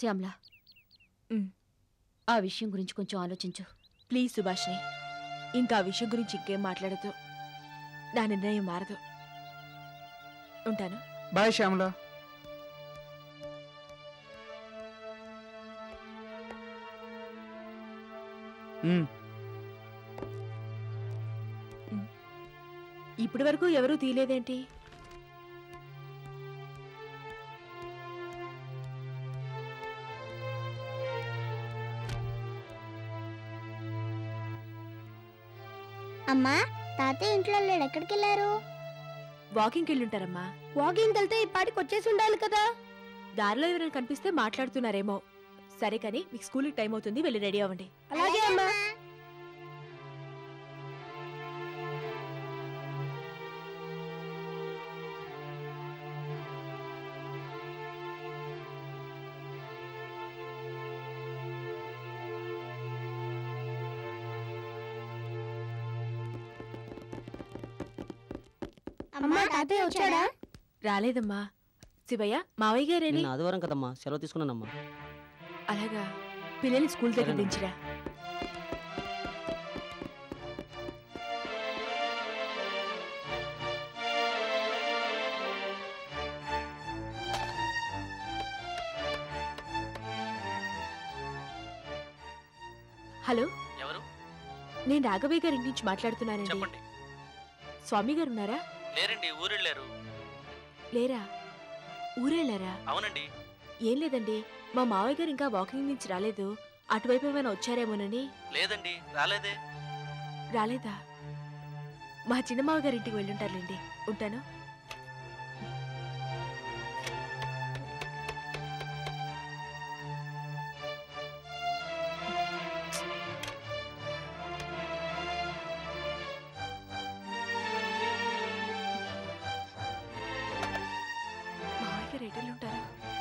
శ్యామ్లా ఉమ్. ఆ విషయం గురించి కొంచెం ఆలోచించు ప్లీజ్ సుభాష్ని ఇంకా ఆ విషయం గురించి ఇంకేం మాట్లాడదు నా నిర్ణయం మారదు ఉంటాను బాయ్ శ్యామల ఉమ్, ఇప్పటి వరకు ఎవరూ తీయలేదేంటి అమ్మా తాతయ్య ఇంట్లో లేడు ఎక్కడికి వెళ్ళారు వాకింగ్కి వెళ్ళుంటారమ్మా వాకింగ్ వెళ్తే ఈ పాటికి వచ్చేసి ఉండాలి కదా దారిలో ఎవరైనా కనిపిస్తే మాట్లాడుతున్నారేమో సరే కానీ మీకు స్కూల్కి టైం అవుతుంది వెళ్ళి రెడీ అవ్వండి అలాగే అమ్మా అమ్మా తాతయ్య వచ్చాడా రాలేదమ్మా శివయ్య మావయ్య గారేని నిన్న ఆదివారం కదమ్మా సెలవు తీసుకున్నానమ్మా అలాగా పిల్లల్ని స్కూల్ దగ్గర సరేనమ్మా. దించిరా హలో ఎవరు నేను రాఘవయ్య గారి ఇంటి నుంచి మాట్లాడుతున్నానండి చెప్పండి స్వామి గారు ఉన్నారా లేరండి ఊరెళ్ళారు లేరా ఊరెళ్ళారా అవునండి ఏం లేదండి మా మావయ్య గారు ఇంకా వాకింగ్ నుంచి రాలేదు అటువైపు ఏమైనా వచ్చారేమోనని లేదండి రాలేదే రాలేదా మా చిన్నమావ గారి ఇంటికి వెళ్ళుంటారులేండి ఉంటాను మావయ్య గారు ఎటు ఉంటారా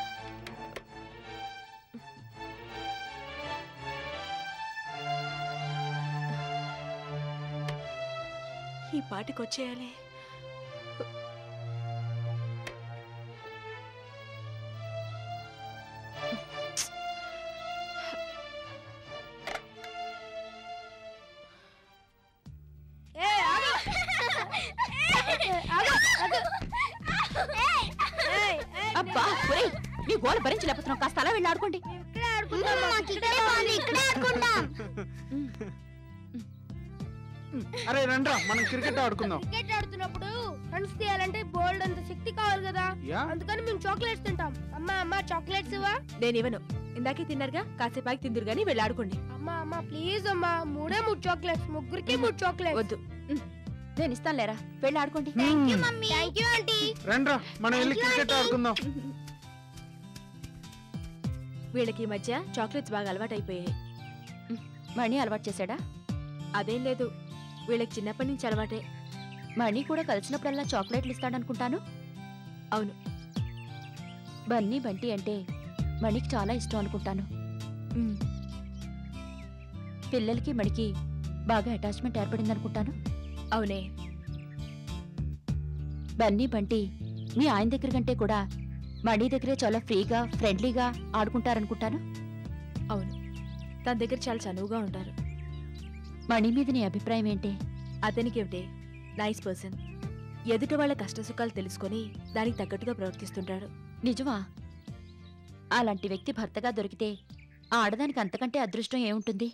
ఈ పాటికి వచ్చేయాలి అబ్బా ఒరేయ్, మీ గోల భరించలేకపోతున్నాం కాస్త అలా వెళ్ళి ఆడుకోండి అరే రండ్రా మనం క్రికెట్ ఆడుకుందాం క్రికెట్ ఆడుతున్నప్పుడు రన్స్ తీయాలంటే బోల్డ్ అంత శక్తి కావాలి కదా యా అందుకని మేము చాక్లెట్స్ తింటాం అమ్మా అమ్మా చాక్లెట్స్ ఇవ్వా నేను ఇవ్వను ఇందాకే తిన్నారుగా కాసేపాకి తిందురు గాని వెళ్ళి ఆడుకోండి అమ్మా అమ్మా ప్లీజ్ అమ్మా మూడే మూడు చాక్లెట్స్ ముగ్గురికి మూడు చాక్లెట్స్ వద్దు నేను ఇస్తాను లేరా వెళ్ళి ఆడుకోండి మ్మ్. థ్యాంక్ యూ ఆంటీ రండ్రా మనం వెళ్ళి క్రికెట్ ఆడుకుందాం వీళ్ళకి ఈ మధ్య చాక్లెట్స్ బాగా అలవాటైపోయాయి మణి అలవాటు చేశాడా అదేం లేదు వీళ్ళకి చిన్నప్పటి నుంచి అలవాటే మణి కూడా కలిసినప్పుడల్లా చాక్లెట్లు ఇస్తాడనుకుంటాను అవును బన్నీ బంటి అంటే మణికి చాలా ఇష్టం అనుకుంటాను ఉమ్, పిల్లలకి మణికి బాగా అటాచ్మెంట్ ఏర్పడింది అనుకుంటాను అవునే బన్నీ బంటి మీ ఆయన దగ్గర కంటే కూడా మణి దగ్గరే చాలా ఫ్రీగా ఫ్రెండ్లీగా ఆడుకుంటారనుకుంటాను అవును తన దగ్గర చాలా చనువుగా ఉంటారు మణి మీద నీ అభిప్రాయం ఏంటి అతనికి ఏమిటే నైస్ పర్సన్ ఎదుటి వాళ్ళ కష్టసుఖాలు తెలుసుకొని దానికి తగ్గట్టుగా ప్రవర్తిస్తుంటాడు నిజమా అలాంటి వ్యక్తి భర్తగా దొరికితే ఆ ఆడదానికి అంతకంటే అదృష్టం ఏముంటుంది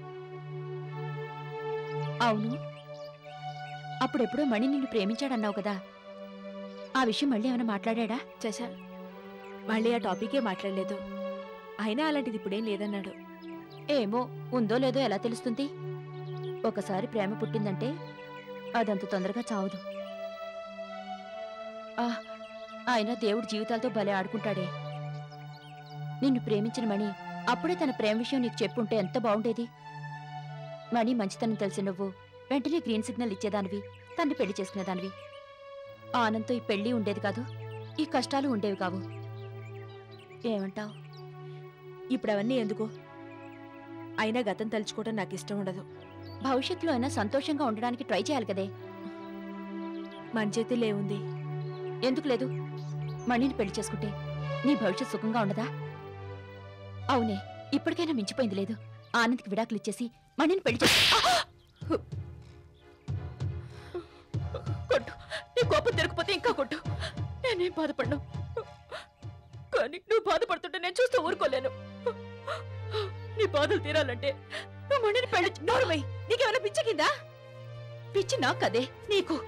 అవును అప్పుడెప్పుడో మణి నిన్ను ప్రేమించాడన్నావు కదా ఆ విషయం మళ్ళీ ఏమైనా మాట్లాడా చచా మళ్ళీ ఆ టాపికే మాట్లాడలేదు అయినా అలాంటిది ఇప్పుడేం లేదన్నాడు ఏమో ఉందో లేదో ఎలా తెలుస్తుంది ఒకసారి ప్రేమ పుట్టిందంటే అదంత తొందరగా చావదు ఆ ఆయన దేవుడి జీవితాలతో భలే ఆడుకుంటాడే నిన్ను ప్రేమించిన మణి అప్పుడే తన ప్రేమ విషయం నీకు చెప్పుంటే ఎంత బాగుండేది మణి మంచితనం తెలిసి నువ్వు వెంటనే గ్రీన్ సిగ్నల్ ఇచ్చేదానివి తన్ని పెళ్లి చేసుకునేదానివి ఆనంతో ఈ పెళ్లి ఉండేది కాదు ఈ కష్టాలు ఉండేవి కావు ఏమంటావ్ ఇప్పుడు అవన్నీ ఎందుకు అయినా గతం తలుచుకోవడం నాకు ఇష్టం ఉండదు భవిష్యత్తులో అయినా సంతోషంగా ఉండడానికి ట్రై చేయాలి కదే మన చేతిలో ఉంది ఎందుకు లేదు మణిని పెళ్లి చేసుకుంటే నీ భవిష్యత్ సుఖంగా ఉండదా అవునే ఇప్పటికైనా మించిపోయింది లేదు ఆనంద్కి విడాకులు ఇచ్చేసి మణిని పెళ్లి చేసి కొట్టు నీ కోపం తిరగకపోతే ఇంకా కొట్టు నేనేం బాధపడ్ను కానీ నువ్వు బాధపడుతుంటే నేను చూస్తూ ఊరుకోలేను నీ బాధలు తీరాలంటే నువ్వు మణిని పెళ్లి నోరుమై నీకేమైనా పిచ్చి కిందా పిచ్చి నాకు కదే నీకు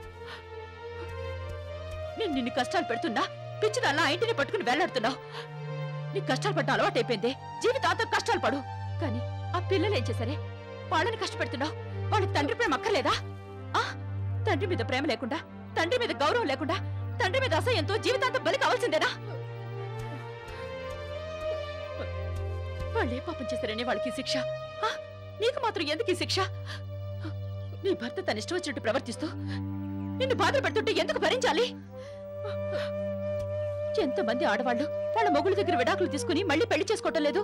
నేను నిన్ను కష్టాలు పెడుతున్నా పిచ్చి దానిలా ఆ ఇంటిని పట్టుకుని వేలాడుతున్నావు నీ కష్టాలు పడ్డ అలవాటైపోయింది జీవితాంతం కష్టాలు పడు కానీ ఆ పిల్లలు ఏం చేశారే వాళ్ళని కష్టపెడుతున్నావు వాళ్ళకి తండ్రి ప్రేమ అక్కర్లేదా ఆ తండ్రి మీద ప్రేమ లేకుండా తండ్రి మీద గౌరవం లేకుండా తండ్రి మీద అసహ్యంతో జీవితాంతం బలి కావాల్సిందేనా వాళ్ళు ఏ పాపం చేశారని వాళ్ళకి ఈ శిక్ష ఆ? నీకు మాత్రం ఎందుకు ఈ శిక్ష నీ భర్త తన ఇష్టం వచ్చినట్టు ప్రవర్తిస్తూ నిన్ను బాధలు పెడుతుంటే ఎందుకు భరించాలి ఎంతమంది ఆడవాళ్ళు వాళ్ళ మొగుళ్ళ దగ్గర విడాకులు తీసుకుని మళ్ళీ పెళ్లి చేసుకోవటం లేదు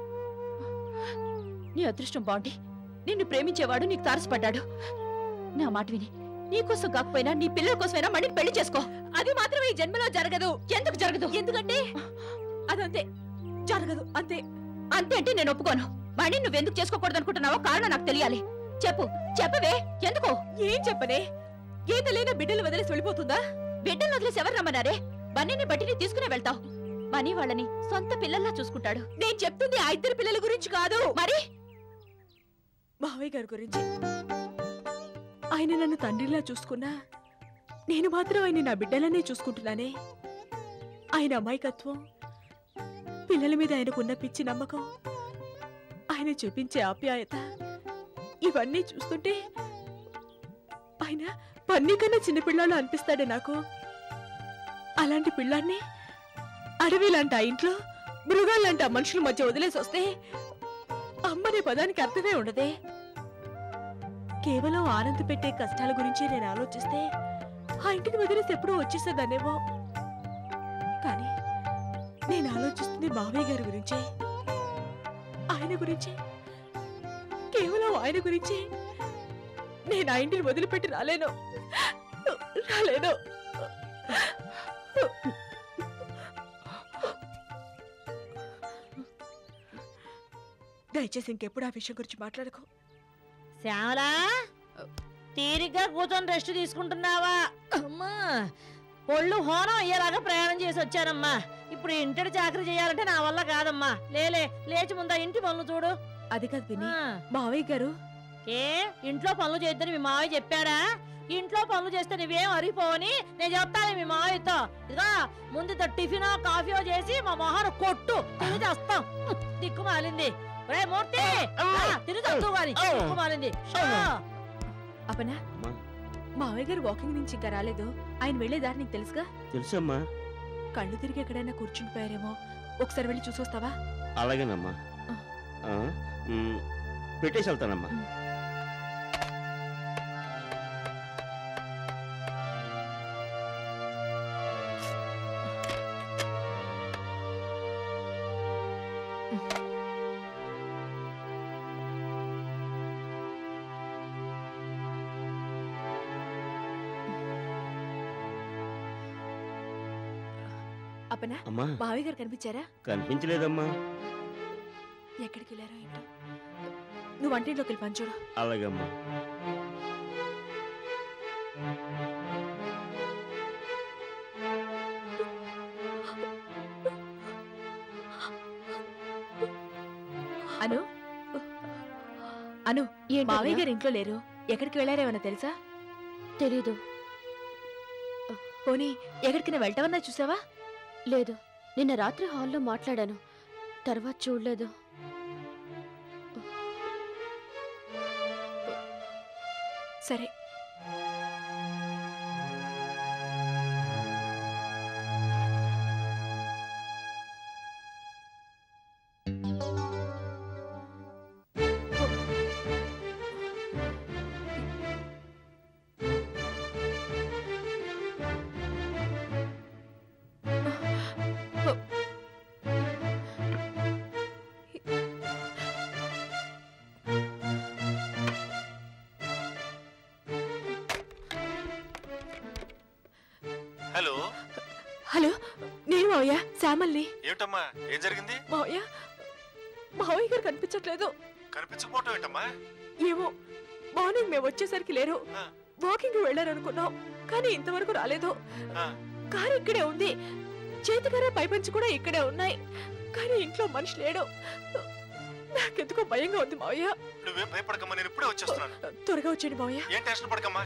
నీ అదృష్టం బాగుండి నిన్ను ప్రేమించేవాడు నీకు తారసపడ్డాడు నా మాట విని నీకోసం కాకపోయినా నీ పిల్లల కోసమైనా మళ్ళీ పెళ్లి చేసుకో అది మాత్రం ఈ జన్మలో జరగదు ఎందుకు జరగదు ఎందుకంటే అదంతే జరగదు అంతే అంతే అంటే నేను ఒప్పుకోను మళ్ళీ నువ్వెందుకు చేసుకోకూడదు అనుకుంటున్నావో కారణం నాకు తెలియాలి చెప్పు చెప్పవే ఎందుకు ఏం చెప్పనే గీత లేని బిడ్డలు వదిలేసి వెళ్ళిపోతుందా బిడ్డలు వదిలేసి ఎవరు రమ్మన్నారే బన్నీని బట్టిని తీసుకునే వెళ్తావు బన్నీ వాళ్ళని సొంత పిల్లల్లా చూసుకుంటాడు నేను చెప్తుంది ఆ ఇద్దరు పిల్లల గురించి కాదు మరి మావయ్య గారి గురించి ఆయన నన్ను తండ్రిలా చూసుకున్నా నేను మాత్రం ఆయన నా బిడ్డలనే చూసుకుంటున్నానే ఆయన అమాయకత్వం పిల్లల మీద ఆయనకున్న పిచ్చి నమ్మకం ఆయన చూపించే ఆప్యాయత ఇవన్నీ చూస్తుంటే ఆయన పన్నీ కన్నా చిన్నపిల్లాడు అనిపిస్తాడే నాకు అలాంటి పిల్లాన్ని అడవిలాంటి ఆ ఇంట్లో మృగాలంటే ఆ మనుషుల మధ్య వదిలేసి వస్తే అమ్మనే పదానికి అర్థమే ఉండదే కేవలం ఆనంద పెట్టే కష్టాల గురించి నేను ఆలోచిస్తే ఆ ఇంటిని వదిలేసి ఎప్పుడూ వచ్చేసేదానేమో కానీ నేను ఆలోచిస్తుంది మావయ్య గారి గురించే ఆయన గురించే కేవలం ఆయన గురించే నేను ఆ ఇంటిని వదిలిపెట్టి రాలేను రాలేను దయచేసి ఇంకెప్పుడు ఆ విషయం గురించి మాట్లాడకు శ్యామలా తీరిగ్గా కూర్చొని రెస్ట్ తీసుకుంటున్నావా అమ్మా ఒళ్ళు హోనం అయ్యేలాగా ప్రయాణం చేసి వచ్చానమ్మా ఇప్పుడు ఇంటి చాకరీ చేయాలంటే నా వల్ల కాదమ్మా లేలే లేచి ముందా ఇంటి పనులు చూడు అది కాదు విని ఆ, మావయ్య గారు ఏ ఇంట్లో పనులు చేయొద్దని మీ మావయ్య చెప్పాడా ఇంట్లో పనులు చేస్తే నువ్వేం అరిగిపోవని నేను చెప్తాను మీ మావయ్యతో ఇదిగా ముందు ఇంత టిఫినో కాఫీయో చేసి మా మొహన కొట్టు తిరిగి చేస్తాం దిక్కు మాలింది రే మూర్తి రా, తిరిగి వస్తూ గాని దిక్కు మాలింది షో. అపనా అమ్మా మావయ్య గారు వాకింగ్ నుంచి ఇంకా రాలేదు ఆయన వెళ్లే దారి నీకు తెలుసుగా తెలుసమ్మా కళ్ళు తిరిగి ఎక్కడైనా కూర్చుండిపోయారేమో ఒకసారి వెళ్ళి చూసొస్తావా అలాగేనమ్మా ఆ, మ్, పెట్టేసి వెళ్తానమ్మా అపనా అమ్మా మావయ్య గారు కనిపించారా కనిపించలేదమ్మా ఎక్కడికి వెళ్ళారో ఏంటో నువ్వు వంటింట్లోకి వెళ్ళి పని చూడు అలాగమ్మా అను అను ఏంటి మావయ్య అన్నయ్య? గారు ఇంట్లో లేరు ఎక్కడికి వెళ్ళారేమన్నా తెలుసా తెలీదు పోనీ ఎక్కడికైనా వెళ్తామన్నా చూసావా లేదు నిన్న రాత్రి హాల్లో మాట్లాడాను తర్వాత చూడలేదు సరే హలో హలో నేను మావయ్య శ్యామల్ని ఏమిటమ్మా ఏం జరిగింది మావయ్య మావయ్య గారు కనిపించట్లేదు కనిపించకపోవటం ఏంటమ్మా ఏమో మార్నింగ్ మేము వచ్చేసరికి లేరు ఆ. వాకింగ్ వెళ్ళారనుకున్నాం కానీ ఇంతవరకు రాలేదు ఆ. కారు ఇక్కడే ఉంది చేతికర పైపంచి కూడా ఇక్కడే ఉన్నాయి కానీ ఇంట్లో మనిషి లేడు నాకెందుకో భయంగా ఉంది మావయ్య నువ్వేం భయపడకమ్మా నేను ఇప్పుడే వచ్చేస్తున్నాను త్వరగా వచ్చేయండి మావయ్య ఏం టెన్షన్ పడకమ్మా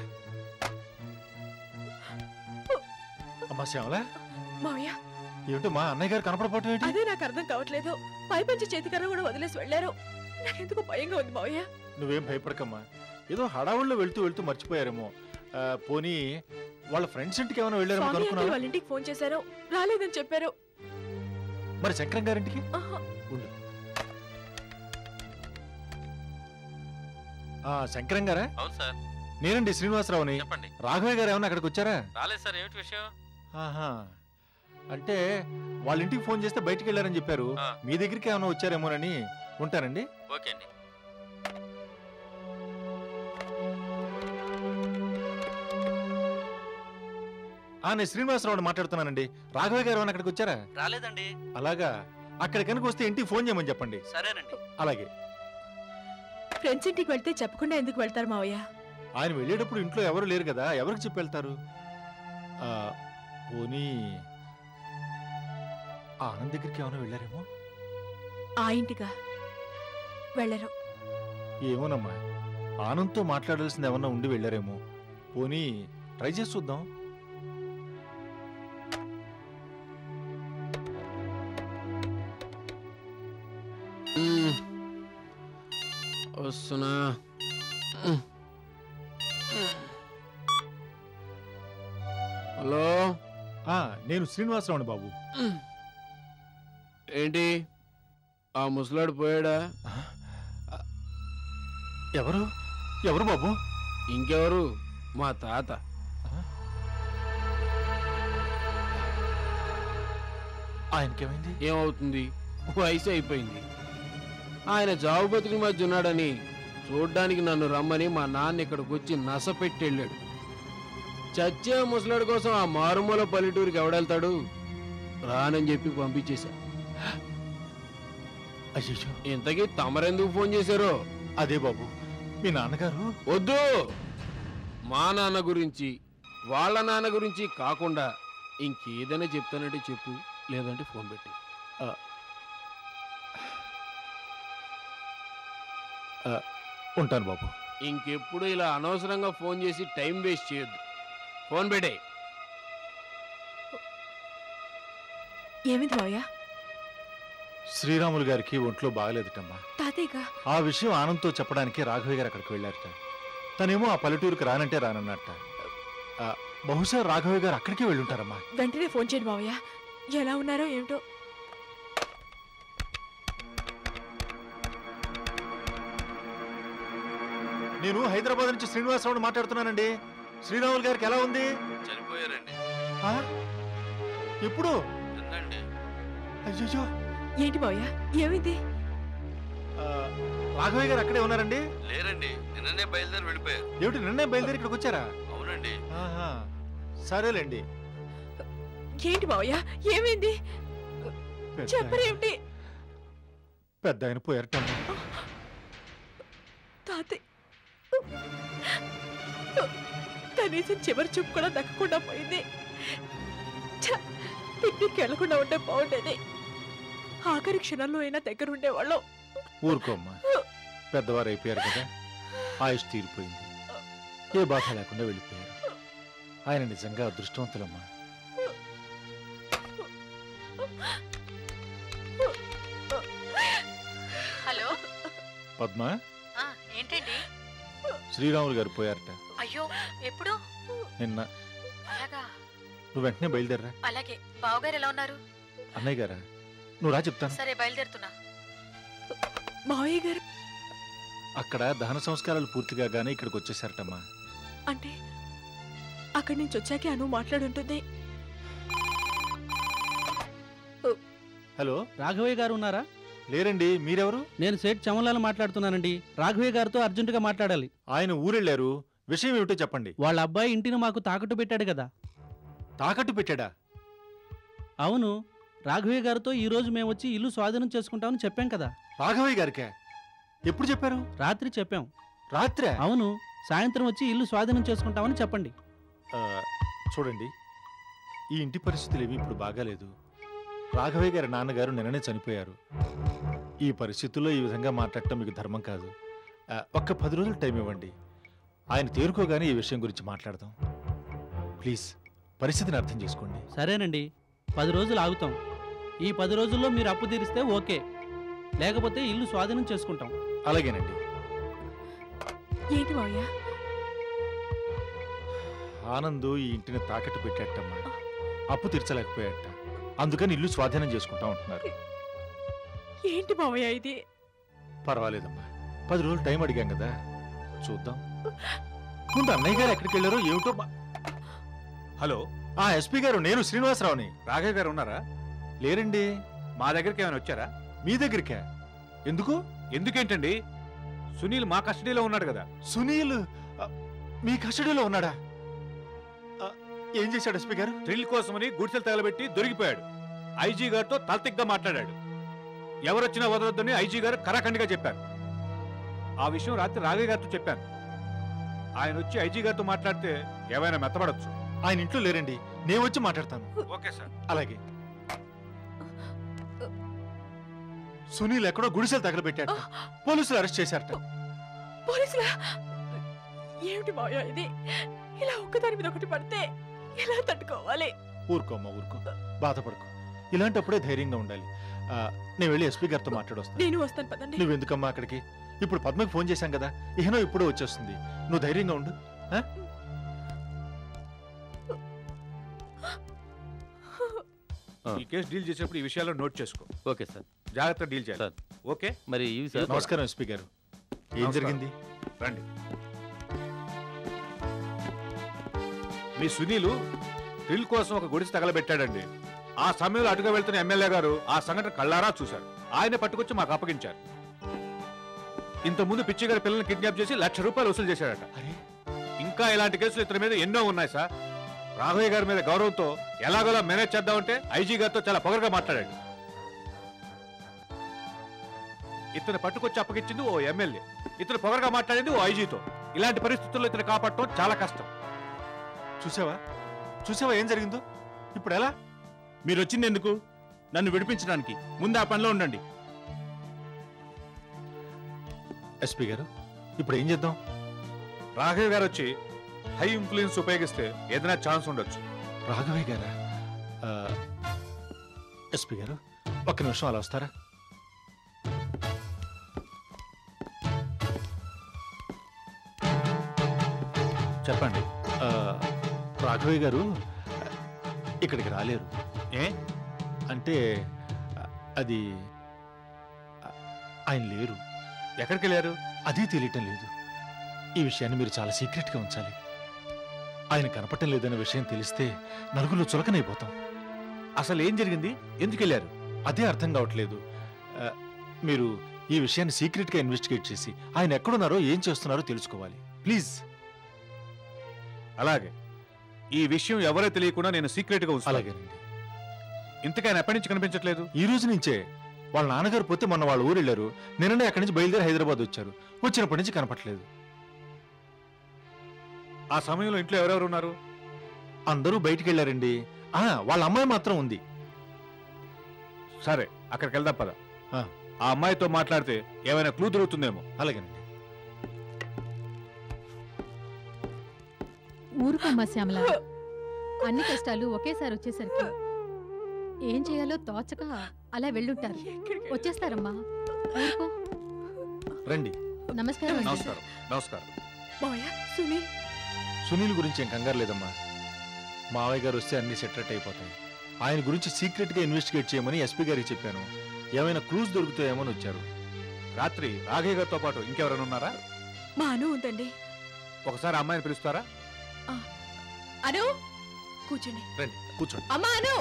అమ్మా శ్యామల మావయ్య ఏమిటో మా అన్నయ్య గారు కనపడపోవటం ఏంటి అదే నాకు అర్థం కావట్లేదు పైపంచి చేతికర్ర కూడా వదిలేసి వెళ్ళారు నాకెందుకో భయంగా ఉంది మావయ్య నువ్వేం భయపడకమ్మా ఏదో హడావుల్లో వెళ్తూ వెళ్తూ మర్చిపోయారేమో ఆ, పోనీ వాళ్ళ ఫ్రెండ్స్ ఇంటికి ఏమైనా వెళ్ళారేమో స్వామి అంటే కనుక్కున్నావా వాళ్ళ ఇంటికి ఫోన్ చేశారు రాలేదని చెప్పారు మరి శంకరం గారింటికి ఆహా. ఆ శంకరం గారా అవును సార్ నేనండి శ్రీనివాసరావుని చెప్పండి రాఘవయ్య గారు ఏమన్నా అక్కడికి వచ్చారా రాలేదు సార్ ఏమిటి విషయం ఆహా అంటే వాళ్ళ ఇంటికి ఫోన్ చేస్తే బయటికి వెళ్ళారని చెప్పారు ఆ. మీ దగ్గరికి ఏమైనా వచ్చారేమోనని ఉంటానండి ఓకే అండి ఆ నేను శ్రీనివాసరావు మాట్లాడుతున్నానండి రాఘవయ్య గారు ఏమైనా అక్కడికి వచ్చారా రాలేదండి అలాగా అక్కడ కనుక వస్తే ఇంటికి ఫోన్ చేయమని చెప్పండి సరేనండి అలాగే ఫ్రెండ్స్ ఇంటికి వెళ్తే చెప్పకుండా ఎందుకు వెళ్తారు మావయ్య ఆయన వెళ్ళేటప్పుడు ఇంట్లో ఎవరు లేరు కదా ఎవరికి చెప్పి వెళ్తారు ఆ, పోనీ ఆ ఆనంద్ దగ్గరికి ఏమైనా వెళ్ళారేమో ఆ ఇంటిగా వెళ్ళరు ఏమోనమ్మా ఆనంద్తో మాట్లాడాల్సింది ఏమన్నా ఉండి వెళ్ళారేమో పోనీ ట్రై చేసి చూద్దాం వస్తున్నా హలో ఆ నేను శ్రీనివాసరావుని బాబు ఏంటి ఆ ముసలాడు పోయాడా ఎవరు ఎవరు బాబు ఇంకెవరు మా తాత ఆయనకేమైంది ఏమవుతుంది వయసు అయిపోయింది ఆయన చావు బతుకుల మధ్య ఉన్నాడని చూడ్డానికి నన్ను రమ్మని మా నాన్న ఇక్కడికి వచ్చి నస పెట్టి వెళ్ళాడు చచ్చే ముసలాడు కోసం ఆ మారుమూల పల్లెటూరికి ఎవడెళ్తాడు రానని చెప్పి పంపించేశా అయ్యో ఇంతకీ తమరెందుకు ఫోన్ చేశారో అదే బాబు మీ నాన్నగారు వద్దు మా నాన్న గురించి వాళ్ళ నాన్న గురించి కాకుండా ఇంకేదైనా చెప్తానంటే చెప్పు లేదంటే ఫోన్ పెట్టి ఉంటాను బాబు ఇంకెప్పుడు ఇలా అనవసరంగా ఫోన్ చేసి టైం వేస్ట్ చేయొద్దు ఫోన్ పెట్టే ఏమిటి మావయ్య శ్రీరాములు గారికి ఒంట్లో బాగలేదుటమ్మా తాతయ్యగా ఆ విషయం ఆనంద్తో చెప్పడానికి రాఘవయ్య గారు అక్కడికి వెళ్ళారట తనేమో ఆ పల్లెటూరుకి రానంటే రానన్నట్ట ఆ, బహుశా రాఘవయ్య గారు అక్కడికే వెళ్ళుంటారమ్మా వెంటనే ఫోన్ చేయండి మావయ్య ఎలా ఉన్నారో ఏమిటో నేను హైదరాబాద్ నుంచి శ్రీనివాసరావుని మాట్లాడుతున్నానండి శ్రీరాములు గారికి ఎలా ఉంది చనిపోయారండి ఆ? ఎప్పుడు నిన్నండి అయ్యో ఏంటి మావయ్య ఏమైంది రాఘవయ్య గారు అక్కడే ఉన్నారండి లేరండి నిన్ననే బయలుదేరి వెళ్ళిపోయారు ఏమిటి నిన్నే బయలుదేరి ఇక్కడికి వచ్చారా అవునండి ఆహా. సరేలేండి ఏంటి మావయ్య ఏమైంది పెద్ద చెప్పరేమిటి పెద్ద ఆయన పోయారటమ్మా తాతయ్య కనీసం చివరి చూపు కూడా దక్కకుండా పోయింది ఛ, పిక్నిక్ వెళ్లకుండా ఉంటే బాగుండేది ఆఖరి క్షణంలో అయినా దగ్గర ఉండేవాళ్ళం ఊరుకోమ్మా పెద్దవారు అయిపోయారు కదా ఆయుష్ తీరిపోయింది ఏ బాధ లేకుండా వెళ్ళిపోయారు ఆయన నిజంగా అదృష్టవంతులమ్మా హలో పద్మ ఆ, ఏంటండి శ్రీరాములు గారు పోయారట అయ్యో ఎప్పుడు నిన్న అలాగా నువ్వు వెంటనే బయలుదేరరా అలాగే బావగారు ఎలా ఉన్నారు అన్నయ్య గారా నువ్వు రా చెప్తాను సరే బయలుదేరుతున్నా మావయ్య గారు అక్కడ దహన సంస్కారాలు పూర్తిగా గానే ఇక్కడికి వచ్చేసారటమ్మా అంటే అక్కడి నుంచి వచ్చాకే అను మాట్లాడుంటుంది హలో రాఘవయ్య గారు ఉన్నారా లేరండి మీరెవరు నేను సేట్ చమలాలు మాట్లాడుతున్నానండి రాఘవయ్య గారితో అర్జెంటుగా మాట్లాడాలి ఆయన ఊరెళ్ళారు విషయం ఏమిటో చెప్పండి వాళ్ళ అబ్బాయి ఇంటిని మాకు తాకట్టు పెట్టాడు కదా తాకట్టు పెట్టాడా అవును రాఘవయ్య గారితో ఈ రోజు మేము వచ్చి ఇల్లు స్వాధీనం చేసుకుంటామని చెప్పాం కదా రాఘవయ్య గారికే ఎప్పుడు చెప్పారు రాత్రి చెప్పాం రాత్రే అవును సాయంత్రం వచ్చి ఇల్లు స్వాధీనం చేసుకుంటామని చెప్పండి ఆ, చూడండి ఈ ఇంటి పరిస్థితులు ఏవి ఇప్పుడు బాగాలేదు రాఘవయ్య గారి నాన్నగారు నిన్ననే చనిపోయారు ఈ పరిస్థితుల్లో ఈ విధంగా మాట్లాడటం మీకు ధర్మం కాదు ఆ, ఒక్క పది రోజులు టైం ఇవ్వండి ఆయన తేరుకోగానే ఈ విషయం గురించి మాట్లాడదాం ప్లీజ్ పరిస్థితిని అర్థం చేసుకోండి సరేనండి పది రోజులు ఆగుతాం ఈ పది రోజుల్లో మీరు అప్పు తీరిస్తే ఓకే లేకపోతే ఇల్లు స్వాధీనం చేసుకుంటాం అలాగేనండి ఏంటి మావయ్య ఆనంద్ ఈ ఇంటిని తాకట్టు పెట్టేటమ్మా అప్పు తీర్చలేకపోయాట అందుకని ఇల్లు స్వాధీనం చేసుకుంటా ఉంటున్నారు ఏంటి మావయ్య ఇది పర్వాలేదమ్మా పది రోజులు టైం అడిగాం కదా చూద్దాం ముందు అన్నయ్య గారు ఎక్కడికి వెళ్ళారో ఏమిటో మా- హలో ఆ ఎస్పీ గారు నేను శ్రీనివాసరావుని రాఘవ్ గారు ఉన్నారా లేరండి మా దగ్గరికి ఏమైనా వచ్చారా మీ దగ్గరికే ఎందుకు ఎందుకేంటండి సునీల్ మా కస్టడీలో ఉన్నాడు కదా సునీల్ ఆ, మీ కస్టడీలో ఉన్నాడా ఆ, ఏం చేశాడు ఎస్పీ గారు డ్రిల్ కోసమని గుడిసెలు తగలబెట్టి దొరికిపోయాడు ఐజీ గారితో తలతిగ్గా మాట్లాడాడు ఎవరొచ్చినా వదలొద్దని ఐజీ గారు కరాఖండిగా చెప్పారు ఆ విషయం రాత్రి రాఘవ్ గారితో చెప్పాను ఆయన వచ్చి ఐజీ గారితో మాట్లాడితే ఏమైనా మెత్తబడొచ్చు ఆయన ఇంట్లో లేరండి నేను వచ్చి మాట్లాడతాను ఓకే సార్ అలాగే సునీల్ ఎక్కడో గుడిసెలు తగలబెట్టాడు పోలీసులు అరెస్ట్ చేశారట పోలీసులా ఏమిటి మావయ్య ఇది ఇలా ఒక్కదాని మీద ఒకటి పడితే ఎలా తట్టుకోవాలి ఊరుకో అమ్మా ఊరుకో బాధపడుకో ఇలాంటప్పుడే ధైర్యంగా ఉండాలి ఆ, నేను వెళ్ళి ఎస్పీ గారితో మాట్లాడొస్తాను నేను వస్తాను పదండి నువ్వెందుకమ్మా అక్కడికి ఇప్పుడు పద్మకి ఫోన్ చేశాం కదా ఇహనో ఇప్పుడే వచ్చేస్తుంది నువ్వు ధైర్యంగా ఉండు ఆ? ఈ కేసు డీల్ చేసేప్పుడు ఈ విషయాల్లో నోట్ చేసుకో ఓకే సార్ జాగ్రత్త డీల్ చేయాలి సార్ ఓకే మరి ఇవి సార్ నమస్కారం ఎస్పీ గారు ఏం నమస్కారం. జరిగింది రండి మీ సునీలు డ్రిల్ కోసం ఒక గుడిసి తగలబెట్టాడండి ఆ సమయంలో అటుగా వెళ్తున్న ఎమ్మెల్యే గారు ఆ సంఘటన కళ్ళారా చూశారు ఆయన పట్టుకొచ్చి మాకు అప్పగించారు ఇంత ముందు పిచ్చి గారి పిల్లల్ని కిడ్నాప్ చేసి లక్ష రూపాయలు వసూలు చేశాడట అరే ఇంకా ఇలాంటి కేసులు ఇతని మీద ఎన్నో ఉన్నాయి సార్ రాఘవయ్య గారి మీద గౌరవంతో ఎలాగోలా మేనేజ్ చేద్దామంటే ఐజీ గారితో చాలా పొగరగా మాట్లాడాడు ఇతను పట్టుకొచ్చి అప్పగించింది ఓ ఎమ్మెల్యే ఇతను పొగరగా మాట్లాడింది ఓ ఐజీతో ఇలాంటి పరిస్థితుల్లో ఇతను కాపాడటం చాలా కష్టం చూసావా చూసావా ఏం జరిగిందో ఇప్పుడు ఎలా మీరు వచ్చింది ఎందుకు నన్ను విడిపించడానికి ముందు ఆ పనిలో ఉండండి ఎస్పీ గారు ఇప్పుడు ఏం చేద్దాం రాఘవయ్య గారు వచ్చి హై ఇన్ఫ్లుయెన్స్ ఉపయోగిస్తే ఏదైనా ఛాన్స్ ఉండొచ్చు రాఘవయ్య గారా ఆ, ఎస్పీ గారు ఒక్క నిమిషం అలా వస్తారా చెప్పండి ఆ, రాఘవయ్య గారు ఇక్కడికి రాలేరు ఏ అంటే ఆ, అది ఆ, ఆయన లేరు ఎక్కడికి వెళ్ళారు అదే తెలియటం లేదు ఈ విషయాన్ని మీరు చాలా సీక్రెట్గా ఉంచాలి ఆయన కనపడటం లేదనే విషయం తెలిస్తే నలుగురు చులకనైపోతాం అసలు ఏం జరిగింది ఎందుకు వెళ్ళారు అదే అర్థం కావట్లేదు ఆ, మీరు ఈ విషయాన్ని సీక్రెట్గా ఇన్వెస్టిగేట్ చేసి ఆయన ఎక్కడున్నారో ఏం చేస్తున్నారో తెలుసుకోవాలి ప్లీజ్ అలాగే ఈ విషయం ఎవరో తెలియకుండా నేను సీక్రెట్ గా ఉంచుతాను అలాగేనండి ఇంతకీ ఆయన ఎప్పటి నుంచి కనిపించట్లేదు ఈ రోజు నుంచే వాళ్ళ నాన్నగారు పోతే మొన్న వాళ్ళ ఊరు వెళ్ళారు నిన్ననే అక్కడి నుంచి బయలుదేరి హైదరాబాద్ వచ్చారు వచ్చినప్పటి నుంచి కనపట్లేదు ఆ సమయంలో ఇంట్లో ఎవరెవరు ఉన్నారు అందరూ బయటికి వెళ్ళారండి ఆ వాళ్ళ అమ్మాయి మాత్రం ఉంది సరే అక్కడికి వెళ్దాం పద ఆ. ఆ అమ్మాయితో మాట్లాడితే ఏమైనా క్లూ దొరుకుతుందేమో అలాగేనండి ఊరుకోమ్మా శ్యామల అన్ని కష్టాలు ఒకేసారి వచ్చేసరికి ఏం చేయాలో తోచక అలా వెళ్ళుంటారు వచ్చేస్తారమ్మా ఊరుకో రండి నమస్కారం అండి నమస్కారం నమస్కారం మావయ్య సునీల్ సునీల్ గురించి ఏం కంగారు లేదమ్మా మావయ్య గారు వస్తే అన్ని సెటరేట్ అయిపోతాయి ఆయన గురించి సీక్రెట్ గా ఇన్వెస్టిగేట్ చేయమని ఎస్పీ గారికి చెప్పాను ఏమైనా క్లూస్ దొరుకుతాయేమో అని వచ్చారు రాత్రి రాఘయ్య గారితో పాటు ఇంకెవరైనా ఉన్నారా మా అను ఉందండి ఒకసారి అమ్మాయిని పిలుస్తారా అను కూర్చోండి రండి కూర్చోండి అమ్మా అను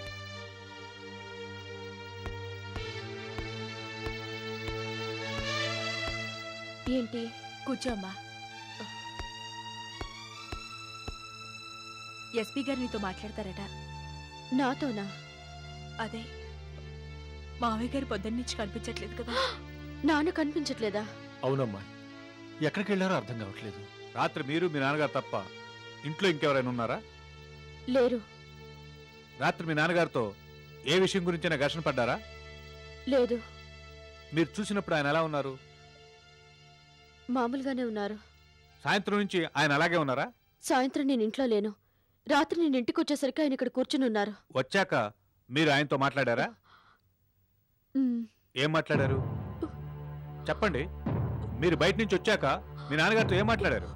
ఏంటి కూర్చో అమ్మా ఎస్పీ గారు నీతో మాట్లాడతారట నాతోనా అదే మావయ్య గారు పొద్దున్న నుంచి కనిపించట్లేదు కదా నాన్న కనిపించట్లేదా అవునమ్మా ఎక్కడికి వెళ్ళారో అర్థం కావట్లేదు రాత్రి మీరు మీ నాన్నగారు తప్ప ఇంట్లో ఇంకెవరైనా ఉన్నారా లేరు రాత్రి మీ నాన్నగారితో ఏ విషయం గురించైనా ఘర్షణ పడ్డారా లేదు మీరు చూసినప్పుడు ఆయన ఎలా ఉన్నారు మామూలుగానే ఉన్నారు సాయంత్రం నుంచి ఆయన అలాగే ఉన్నారా సాయంత్రం నేను ఇంట్లో లేను రాత్రి నేను ఇంటికి వచ్చేసరికి ఆయన ఇక్కడ కూర్చుని ఉన్నారు వచ్చాక మీరు ఆయనతో మాట్లాడారా ఉమ్, ఏం మాట్లాడారు చెప్పండి మీరు బయట నుంచి వచ్చాక మీ నాన్నగారితో ఏం మాట్లాడారు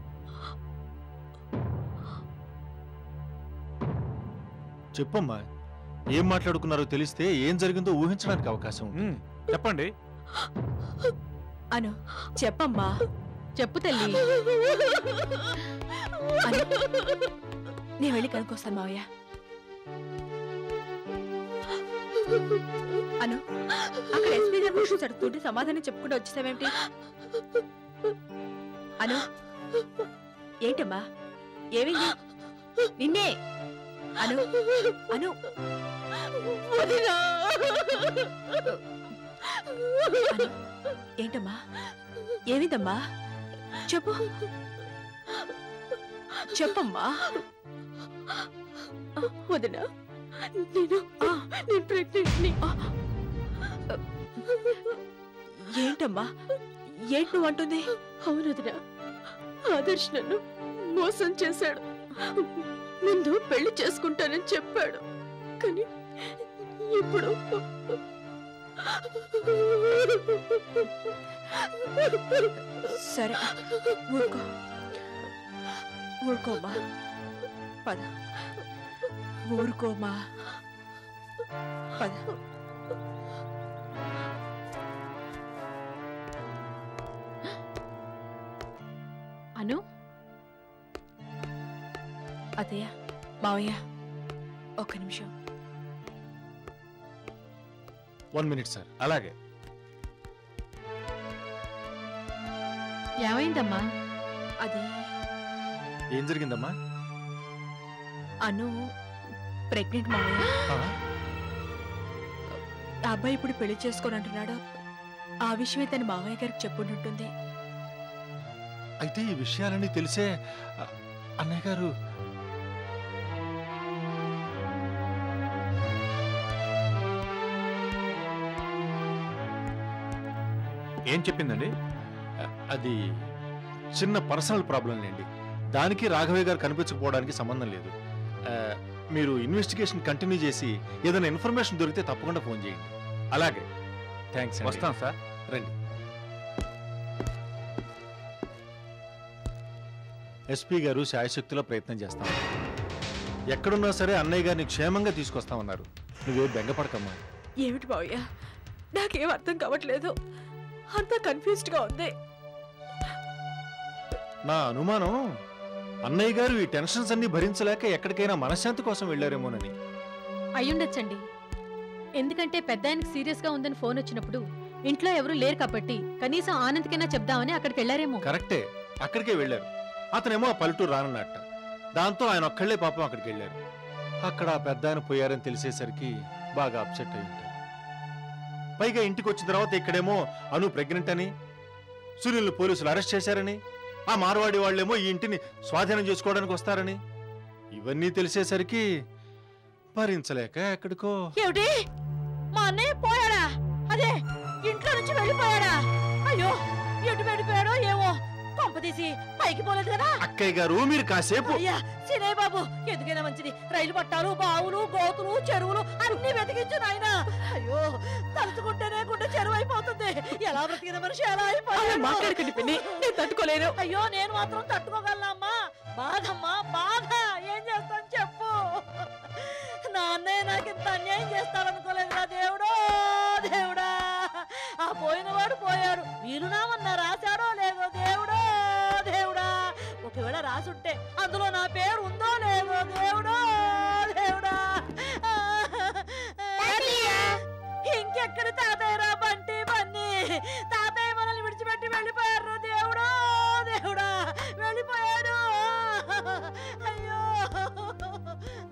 చెప్పమ్మా ఏం మాట్లాడుకున్నారో తెలిస్తే ఏం జరిగిందో ఊహించడానికి అవకాశం ఉంది చెప్పండి అను చెప్పమ్మా చెప్పు తల్లి అను, నేను వెళ్ళి కనుక్కొస్తాను మావయ్య అను అక్కడ ఎస్పీ గారు క్వశ్చన్స్ అడుగుతుంటే సమాధానం చెప్పుకుంటూ వచ్చేసావేమిటి అను ఏంటమ్మా ఏమైంది నిన్నే అను అను అను, ఏంటమ్మా ఏమిటమ్మా చెప్పు చెప్పమ్మా వదిన నేను నేను ప్రెగ్నెంట్ని ఏంటమ్మా ఏంటి నువ్వు అంటుంది అవును వదిన ఆదర్శ్ నన్ను మోసం చేశాడు ముందు పెళ్లి చేసుకుంటానని చెప్పాడు కానీ ఇప్పుడు సరే ఊరుకో ఊరుకోమ్మా పద ఊరుకోమ్మా పద అను అదయ్య మావయ్య ఒక్క నిమిషం వన్ మినిట్ సార్ అలాగే ఏమైందమ్మా అది ఏం జరిగిందమ్మా అను ప్రెగ్నెంట్ మావయ్య ఆ అబ్బాయి ఇప్పుడు పెళ్లి చేసుకొని అంటున్నాడు ఆ విషయమే తన మావయ్య గారికి చెప్పుంటుంది అయితే ఈ విషయాలన్నీ తెలిసే అ- అన్నయ్య గారు ఏం చెప్పిందండి అ- అది చిన్న పర్సనల్ ప్రాబ్లం లేండి దానికి రాఘవయ్య గారు కనిపించకపోవడానికి సంబంధం లేదు ఆ, మీరు ఇన్వెస్టిగేషన్ కంటిన్యూ చేసి ఏదైనా ఇన్ఫర్మేషన్ దొరికితే తప్పకుండా ఫోన్ చేయండి అలాగే థ్యాంక్స్ వస్తాం సార్ రండి ఎస్పీ గారు శాయశక్తిలో ప్రయత్నం చేస్తాం ఎక్కడున్నా సరే అన్నయ్య గారిని క్షేమంగా తీసుకొస్తామన్నారు నువ్వే బెంగపడకమ్మా ఏమిటి మావయ్య నాకేం అర్థం కావట్లేదు అంతా కన్ఫ్యూజ్డ్ గా ఉంది నా అనుమానం అన్నయ్య గారు ఈ టెన్షన్స్ అన్ని భరించలేక ఎక్కడికైనా మనశ్శాంతి కోసం వెళ్ళారేమోనని అయ్యుండొచ్చండి ఎందుకంటే పెద్ద ఆయనకి సీరియస్ గా ఉందని ఫోన్ వచ్చినప్పుడు ఇంట్లో ఎవరు లేరు కాబట్టి కనీసం ఆనంద్కైనా చెప్దామని అక్కడికి వెళ్ళారేమో కరెక్టే అక్కడికే వెళ్ళారు అతనేమో ఆ పల్లెటూరు రానన్నట్ట దాంతో ఆయన ఒక్కళ్ళే పాపం అక్కడికి వెళ్ళారు అక్కడ ఆ పెద్ద ఆయన పోయారని తెలిసేసరికి బాగా అప్సెట్ అయి ఉంటారు పైగా ఇంటికి వచ్చిన తర్వాత ఇక్కడేమో అను ప్రెగ్నెంట్ అని సునీల్ని పోలీసులు అరెస్ట్ చేశారని ఆ మార్వాడి వాళ్ళేమో ఈ ఇంటిని స్వాధీనం చేసుకోవడానికి వస్తారని ఇవన్నీ తెలిసేసరికి భరించలేక ఎక్కడికో ఏమిటి మా అన్నయ్య పోయాడా అదే ఇంట్లో నుంచి వెళ్ళిపోయాడా అయ్యో ఎటు వెళ్ళిపోయాడో ఏమో కొంపదీసి పైకి పోలేదు కదా అక్కయ్య గారు మీరు కాసేపు అయ్యా సినయ్య బాబు ఎందుకైనా మంచిది రైలు పట్టాలు బావులు గోతులు చెరువులు అన్ని వెతికించు నాయన అయ్యో తలుచుకుంటేనే గుండె చెరువు అయిపోతుంది ఎలా బ్రతికిన మనిషి ఎలా అలా అయిపోయాడు మాట్లాడకండి పిన్ని నేను తట్టుకోలేను అయ్యో నేను మాత్రం తట్టుకోగలనమ్మా బాధమ్మా బాధ ఏం చేస్తాను చెప్పు నా అన్నయ్య నాకు ఇంత అన్యాయం చేస్తాడనుకోలేదురా దేవుడో దేవుడా ఆ పోయినవాడు పోయాడు వీలునామన్నా రాశాడో లేదో దేవుడో దేవుడా ఒకవేళ రాసుంటే అందులో నా పేరు ఉందో లేదో దేవుడో దేవుడా ఇంకెక్కడ తాతయ్యరా బంటి బన్నీ తాతయ్య మనల్ని విడిచిపెట్టి వెళ్ళిపోయారు దేవుడో దేవుడా వెళ్ళిపోయాడు అయ్యో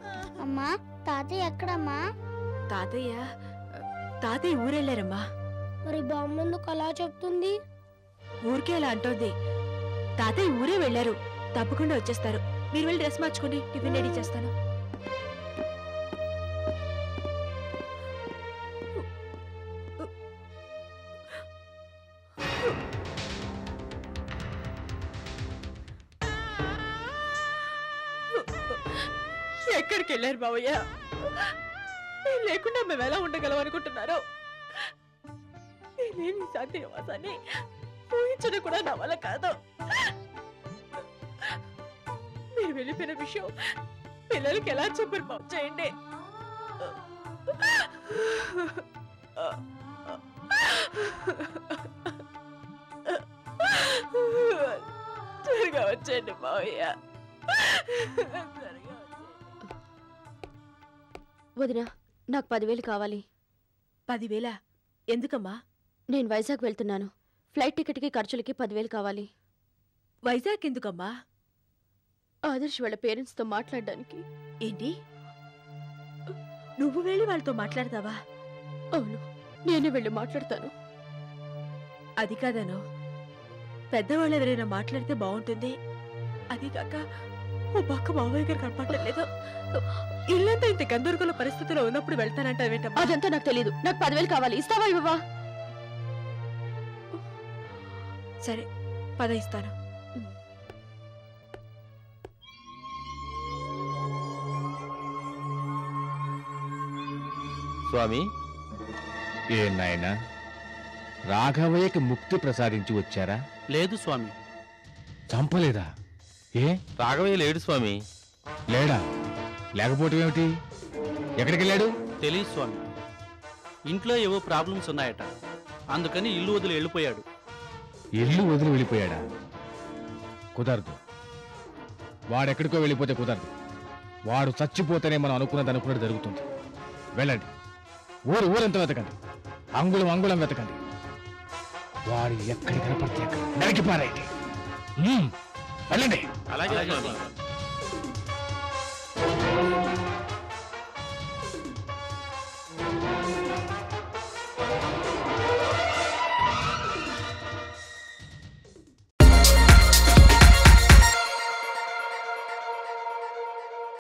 అమ్మా తాతయ్య ఎక్కడమ్మా తాతయ్య తాతయ్య ఊరెళ్ళారమ్మా మరి బామ్మ ఎందుకు అలా చెప్తుంది ఊరికే అలా అంటోంది తాతయ్య ఊరే వెళ్ళారు తప్పకుండా వచ్చేస్తారు మీరు వెళ్ళి డ్రెస్ మార్చుకోండి టిఫిన్ రెడీ చేస్తాను ఎక్కడికి వెళ్ళారు బావయ్య నేను లేకుండా మేము ఎలా ఉండగలం అనుకుంటున్నారు నేనేమి శాంతి నివాసాన్ని ఊహించడం కూడా నా వల్ల కాదు మీరు వెళ్ళిపోయిన విషయం పిల్లలకి ఎలా చెప్పారు బాబు చేయండి త్వరగా వచ్చేయండి మావయ్య త్వరగా వదినా నాకు పదివేలు కావాలి పదివేల ఎందుకమ్మా నేను వైజాగ్ వెళ్తున్నాను ఫ్లైట్ టికెట్కి ఖర్చులకి పదివేలు కావాలి వైజాగ్ ఎందుకమ్మా ఆదర్శ్ వాళ్ళ పేరెంట్స్తో మాట్లాడడానికి ఏంటి నువ్వు వెళ్ళి వాళ్ళతో మాట్లాడతావా అవును నేనే వెళ్ళి మాట్లాడతాను అది కాదను పెద్దవాళ్ళు ఎవరైనా మాట్లాడితే బాగుంటుంది అది కాక ఓ పక్క మావయ్య గారు కనపడలేదు ఇల్లంతా ఇంత గందరగోళ పరిస్థితిలో ఉన్నప్పుడు వెళ్తానంటావేంటమ్మా అదంతా నాకు తెలియదు నాకు పదివేలు కావాలి ఇస్తావా ఇవ్వవా సరే పద ఇస్తాను స్వామి ఏ నాయనా రాఘవయ్యకి ముక్తి ప్రసాదించి వచ్చారా లేదు స్వామి చంపలేదా ఏ రాఘవయ్య లేడు స్వామి లేడా లేకపోవటం ఏమిటి ఎక్కడికి వెళ్ళాడు తెలియదు స్వామి ఇంట్లో ఏవో ప్రాబ్లమ్స్ ఉన్నాయట అందుకని ఇల్లు వదిలి వెళ్ళిపోయాడు ఇల్లు వదిలి వెళ్ళిపోయాడా కుదరదు వాడెక్కడికో వెళ్ళిపోతే కుదరదు వాడు చచ్చిపోతేనే మనం అనుకున్నది అనుకున్నది జరుగుతుంది వెళ్ళండి ఊరు ఊరంతా వెతకండి అంగుళం అంగుళం వెతకండి వాడు ఎక్కడికి కనపడితే అక్కడ నరికి పారేయండి హ్మ్, వెళ్ళండి అలాగే స్వామి